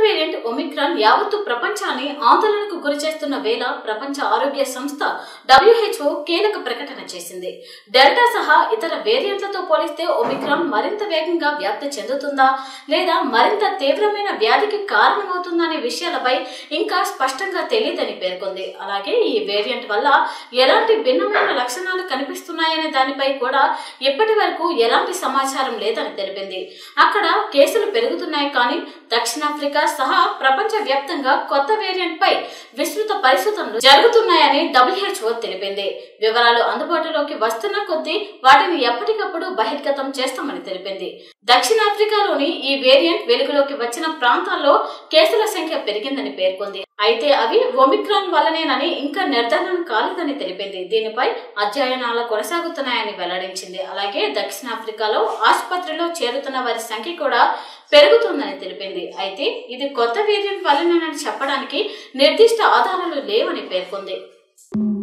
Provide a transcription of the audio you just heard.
variant Omicron యావత్తు ప్రపంచాన్ని ఆందోళనకు గురి చేస్తున్న వేళ ప్రపంచ ఆరోగ్య సంస్థ డబ్ల్యూహెచ్ఓ కీలక ప్రకటన చేసింది డెల్టా సహా ఇతర వేరియంట్లతో పోలిస్తే ఒమిక్రాన్ మరింత వేగంగా వ్యాప్తి చెందుతుందా లేదా మరింత తీవ్రమైన వ్యాధికి కారణమవుతుందా అనే విషయాలపై ఇంకా స్పష్టంగా తెలియదని పేర్కొంది అలాగే ఈ వేరియంట్ వల్ల ఎలాంటి భిన్నమైన లక్షణాలు కనిపిస్తున్నాయనే దానిపై కూడా ఇప్పటి వరకు ఎలాంటి సమాచారం లేదని తెలిపింది అక్కడ కేసులు పెరుగుతున్నాయి కానీ దక్షిణాఫ్రికా సహా ప్రపంచ వ్యాప్తంగా కొత్త వేరియంట్ పై విస్తృత పరిశోధనలు జరుగుతున్నాయని డబ్ల్యూహెచ్ఓ తెలిపింది వివరాలు అందుబాటులోకి వస్తున్న కొద్దీ వాటిని ఎప్పటికప్పుడు బహిర్గతం చేస్తామని తెలిపింది దక్షిణాఫ్రికాలోని ఈ వేరియంట్ వెలుగులోకి వచ్చిన ప్రాంతాల్లో కేసుల సంఖ్య పెరిగిందని పేర్కొంది అయితే అవి ఒమిక్రాన్ వల్లనేనని ఇంకా నిర్ధారణ కాలేదని తెలిపింది దీనిపై అధ్యయనాలు కొనసాగుతున్నాయని వెల్లడించింది అలాగే దక్షిణాఫ్రికాలో ఆసుపత్రిలో చేరుతున్న వారి సంఖ్య కూడా పెరుగుతుందని తెలిపింది అయితే ఇది కొత్త వేరియంట్ వల్లనేనని చెప్పడానికి నిర్దిష్ట ఆధారాలు లేవని పేర్కొంది